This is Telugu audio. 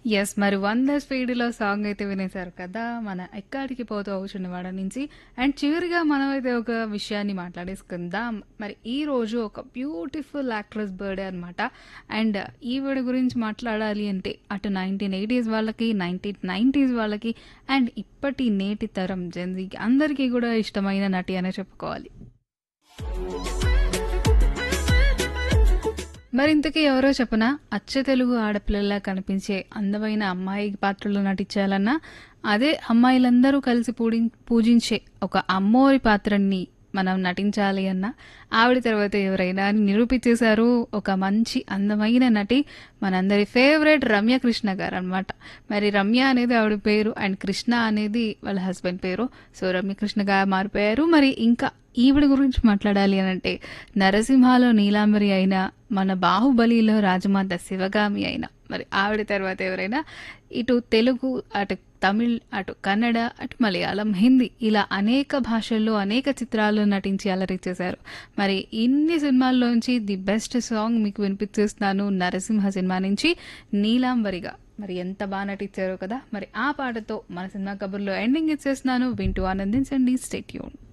యెస్. మరి 'వంద స్పీడ్‌లో' సాంగ్ అయితే వినేశారు కదా! మన 'ఎక్కడికి పోతావు చిన్నవాడ' నుంచి. అండ్ చివరిగా మనమైతే ఒక విషయాన్ని మాట్లాడేసుకుందాం. మరి ఈరోజు ఒక బ్యూటిఫుల్ యాక్ట్రెస్ బర్త్‌డే అనమాట. అండ్ ఈవిడ గురించి మాట్లాడాలి అంటే అటు 1980స్ వాళ్ళకి, 1990స్ వాళ్ళకి అండ్ ఇప్పటి నేటి తరం జెన్‌జీకి అందరికీ కూడా ఇష్టమైన నటి అనే చెప్పుకోవాలి. మరింతకీ ఎవరో చెప్పనా? అచ్చ తెలుగు ఆడపిల్లలా కనిపించే అందమైన అమ్మాయి పాత్రలో నటించాలన్నా, అదే అమ్మాయిలందరూ కలిసి పూడిం పూజించే ఒక అమ్మోరి పాత్రని మనం నటించాలి అన్నా, ఆవిడ తర్వాత ఎవరైనా అని నిరూపించేశారు ఒక మంచి అందమైన నటి మనందరి ఫేవరెట్ రమ్య కృష్ణ గారనమాట. మరి రమ్య అనేది ఆవిడ పేరు అండ్ కృష్ణ అనేది వాళ్ళ హస్బెండ్ పేరు. సో, రమ్య కృష్ణగా మారిపోయారు. మరి ఇంకా ఈవిడ గురించి మాట్లాడాలి అనంటే నరసింహలో నీలాంబరి అయినా, మన బాహుబలిలో రాజమాత శివగామి అయినా, మరి ఆవిడ తర్వాత ఎవరైనా ఇటు తెలుగు, అటు తమిళ్, అటు కన్నడ, అటు మలయాళం, హిందీ ఇలా అనేక భాషల్లో అనేక చిత్రాల్లో నటించి అలరించేశారు. మరి ఇన్ని సినిమాల్లోంచి ది బెస్ట్ సాంగ్ మీకు వినిపించేస్తున్నాను 'నరసింహ' సినిమా నుంచి 'నీలాంబరిగా'. మరి ఎంత బా నటించారో కదా! మరి ఆ పాటతో మన సినిమా కబుర్లో ఎండింగ్ ఇచ్చేస్తున్నాను. వింటూ ఆనందించండి. Stay tuned.